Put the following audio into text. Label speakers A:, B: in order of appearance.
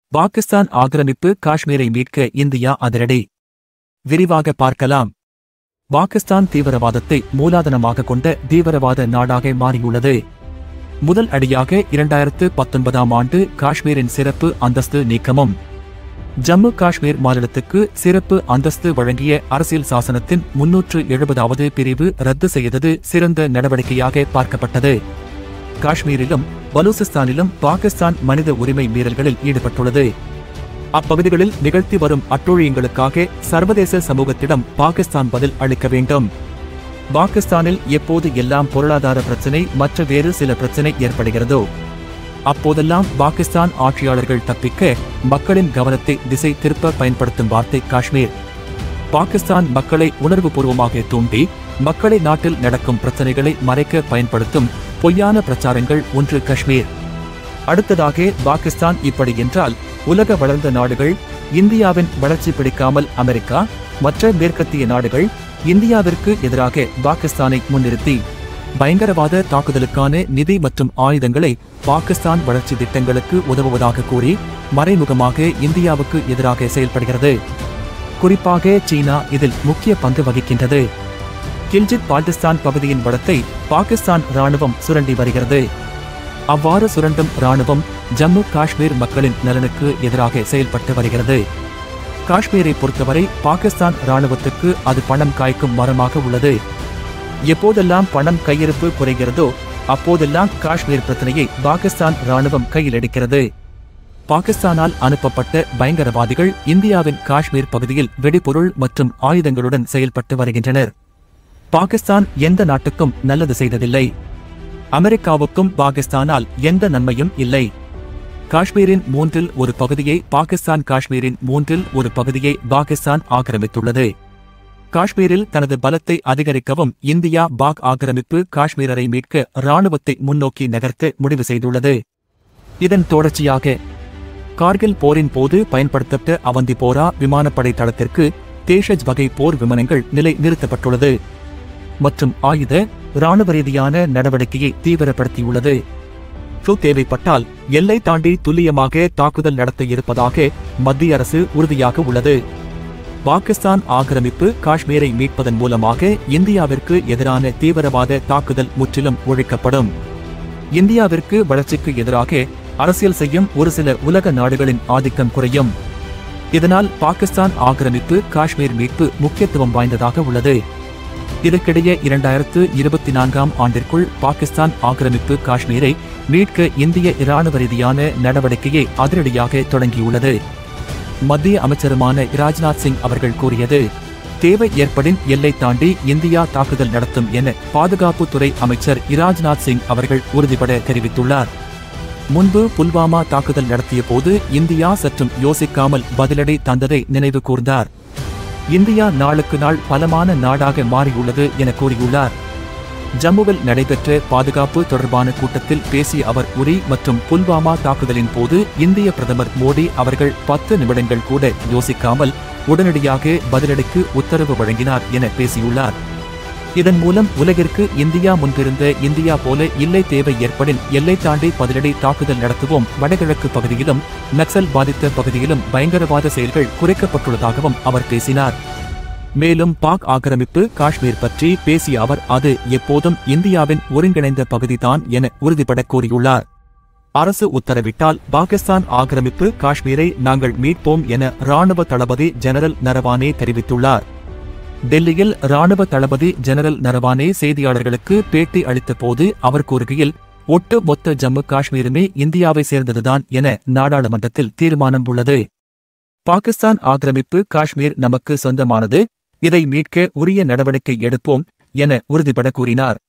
A: பாகிஸ்தான் ஆக்கிரமிப்பு காஷ்மீரை மீட்க இந்தியா அதிரடி விரிவாக பார்க்கலாம் பாகிஸ்தான் தீவிரவாதத்தை மூலாதனமாக கொண்ட தீவிரவாத நாடாக மாறியுள்ளது முதல் அடியாக இரண்டாயிரத்து பத்தொன்பதாம் ஆண்டு காஷ்மீரின் சிறப்பு அந்தஸ்து நீக்கமும் ஜம்மு காஷ்மீர் மாநிலத்துக்கு சிறப்பு அந்தஸ்து வழங்கிய அரசியல் சாசனத்தின் முன்னூற்று எழுபதாவது பிரிவு ரத்து செய்தது சிறந்த நடவடிக்கையாக பார்க்கப்பட்டது காஷ்மீரிலும் பலூசிஸ்தானிலும் பாகிஸ்தான் மனித உரிமை மீறல்களில் ஈடுபட்டுள்ளது அப்பகுதிகளில் நிகழ்த்தி வரும் அட்டூழியங்களுக்காக சர்வதேச சமூகத்திடம் பாகிஸ்தான் பதில் அளிக்க வேண்டும் பாகிஸ்தானில் எப்போது எல்லாம் பொருளாதார பிரச்சினை மற்ற வேறு சில பிரச்சினை ஏற்படுகிறதோ அப்போதெல்லாம் பாகிஸ்தான் ஆட்சியாளர்கள் தப்பிக்க மக்களின் கவனத்தை திசை திருப்ப பயன்படுத்தும் வார்த்தை காஷ்மீர் பாகிஸ்தான் மக்களை உணர்வுபூர்வமாக தூண்டி மக்களை நாட்டில் நடக்கும் பிரச்சனைகளை மறைக்க பயன்படுத்தும் பொய்யான பிரச்சாரங்கள் ஒன்று காஷ்மீர் அடுத்ததாக பாகிஸ்தான் இப்படி என்றால் உலக வளர்ந்த நாடுகள் இந்தியாவின் வளர்ச்சி பிடிக்காமல் அமெரிக்கா மற்ற மேற்கத்திய நாடுகள் இந்தியாவிற்கு எதிராக பாகிஸ்தானை முன்னிறுத்தி பயங்கரவாத தாக்குதலுக்கான நிதி மற்றும் ஆயுதங்களை பாகிஸ்தான் வளர்ச்சி திட்டங்களுக்கு உதவுவதாக கூறி மறைமுகமாக இந்தியாவுக்கு எதிராக செயல்படுகிறது குறிப்பாக சீனா இதில் முக்கிய பங்கு வகிக்கின்றது கில்ஜித் பால்டிஸ்தான் பகுதியின் வளத்தை பாகிஸ்தான் ராணுவம் சுரண்டி வருகிறது அவ்வாறு சுரண்டும் ராணுவம் ஜம்மு காஷ்மீர் மக்களின் நலனுக்கு எதிராக செயல்பட்டு வருகிறது காஷ்மீரை பொறுத்தவரை பாகிஸ்தான் ராணுவத்துக்கு அது பணம் காய்க்கும் மரமாக உள்ளது எப்போதெல்லாம் பணம் கையிருப்பு குறைகிறதோ அப்போதெல்லாம் காஷ்மீர் பிரச்சனையை பாகிஸ்தான் ராணுவம் கையில் எடுக்கிறது பாகிஸ்தானால் அனுப்பப்பட்ட பயங்கரவாதிகள் இந்தியாவின் காஷ்மீர் பகுதியில் வெடிபொருள் மற்றும் ஆயுதங்களுடன் செயல்பட்டு வருகின்றனர் பாகிஸ்தான் எந்த நாட்டுக்கும் நல்லது செய்ததில்லை அமெரிக்காவுக்கும் பாகிஸ்தானால் எந்த நன்மையும் இல்லை காஷ்மீரின் மூன்றில் ஒரு பகுதியை பாகிஸ்தான் காஷ்மீரின் மூன்றில் ஒரு பகுதியை பாகிஸ்தான் ஆக்கிரமித்துள்ளது காஷ்மீரில் தனது பலத்தை அதிகரிக்கவும் இந்தியா பாக் ஆக்கிரமிப்பு காஷ்மீரரை மீட்க ராணுவத்தை முன்னோக்கி நகர்த்த முடிவு செய்துள்ளது இதன் தொடர்ச்சியாக கார்கில் போரின் போது பயன்படுத்தப்பட்ட அவந்திபோரா விமானப்படை தளத்திற்கு தேஷஜ் வகை போர் விமானங்கள் நிலை நிறுத்தப்பட்டுள்ளது மற்றும் ஆயுத ராணுவ ரீதியான நடவடிக்கையை தீவிரப்படுத்தியுள்ளது ஃப்ளூ தேவைப்பட்டால் எல்லை தாண்டி துல்லியமாக தாக்குதல் நடத்த இருப்பதாக மத்திய அரசு உறுதியாக உள்ளது பாகிஸ்தான் ஆக்கிரமிப்பு காஷ்மீரை மீட்பதன் மூலமாக இந்தியாவிற்கு எதிரான தீவிரவாத தாக்குதல் முற்றிலும் ஒழிக்கப்படும் இந்தியாவிற்கு வளர்ச்சிக்கு எதிராக அரசியல் செய்யும் ஒரு சில உலக நாடுகளின் ஆதிக்கம் குறையும் இதனால் பாகிஸ்தான் ஆக்கிரமிப்பு காஷ்மீர் மீட்பு முக்கியத்துவம் வாய்ந்ததாக உள்ளது இதற்கிடையே இரண்டாயிரத்து இருபத்தி நான்காம் ஆண்டிற்குள் பாகிஸ்தான் ஆக்கிரமிப்பு காஷ்மீரை மீட்க இந்திய இராணுவ ரீதியான நடவடிக்கையை அதிரடியாக தொடங்கியுள்ளது மத்திய அமைச்சருமான ராஜ்நாத் சிங் அவர்கள் கூறியது தேவை ஏற்படின் எல்லை தாண்டி இந்தியா தாக்குதல் நடத்தும் என பாதுகாப்புத்துறை அமைச்சர் இராஜ்நாத் சிங் அவர்கள் உறுதிபட தெரிவித்துள்ளார் முன்பு புல்வாமா தாக்குதல் நடத்திய போது இந்தியா சற்றும் யோசிக்காமல் பதிலடி தந்ததை நினைவு கூர்ந்தார் இந்தியா நாளுக்கு நாள் பலமான நாடாக மாறியுள்ளது என கூறியுள்ளார் ஜம்முவில் நடைபெற்ற பாதுகாப்பு தொடர்பான கூட்டத்தில் பேசிய அவர் உரி மற்றும் புல்வாமா தாக்குதலின் போது இந்திய பிரதமர் மோடி அவர்கள் பத்து நிமிடங்கள் கூட யோசிக்காமல் உடனடியாக பதிலடிக்கு உத்தரவு வழங்கினார் என பேசியுள்ளார் இதன் மூலம் உலகிற்கு இந்தியா முன்பிருந்த இந்தியா போல இல்லை தேவை ஏற்படின் எல்லை தாண்டி பதிலடி தாக்குதல் நடத்துவோம் வடகிழக்கு பகுதியிலும் நக்சல் பாதித்த பகுதியிலும் பயங்கரவாத செயல்கள் குறைக்கப்பட்டுள்ளதாகவும் அவர் பேசினார் மேலும் பாக் ஆக்கிரமிப்பு காஷ்மீர் பற்றி பேசிய அவர் அது எப்போதும் இந்தியாவின் ஒருங்கிணைந்த பகுதிதான் என உறுதிபட கூறியுள்ளார் அரசு உத்தரவிட்டால் பாகிஸ்தான் ஆக்கிரமிப்பு காஷ்மீரை நாங்கள் மீட்போம் என ராணுவ தளபதி ஜெனரல் நரவானே தெரிவித்துள்ளார் டெல்லியில் ராணுவ தளபதி ஜெனரல் நரவானே செய்தியாளர்களுக்கு பேட்டி அளித்த போது அவர் கூறுகையில் ஒட்டு மொத்த ஜம்மு காஷ்மீருமே இந்தியாவை சேர்ந்ததுதான் என நாடாளுமன்றத்தில் தீர்மானம் உள்ளது பாகிஸ்தான் ஆக்கிரமிப்பு காஷ்மீர் நமக்கு சொந்தமானது இதை மீட்க உரிய நடவடிக்கை எடுப்போம் என உறுதிபட கூறினார்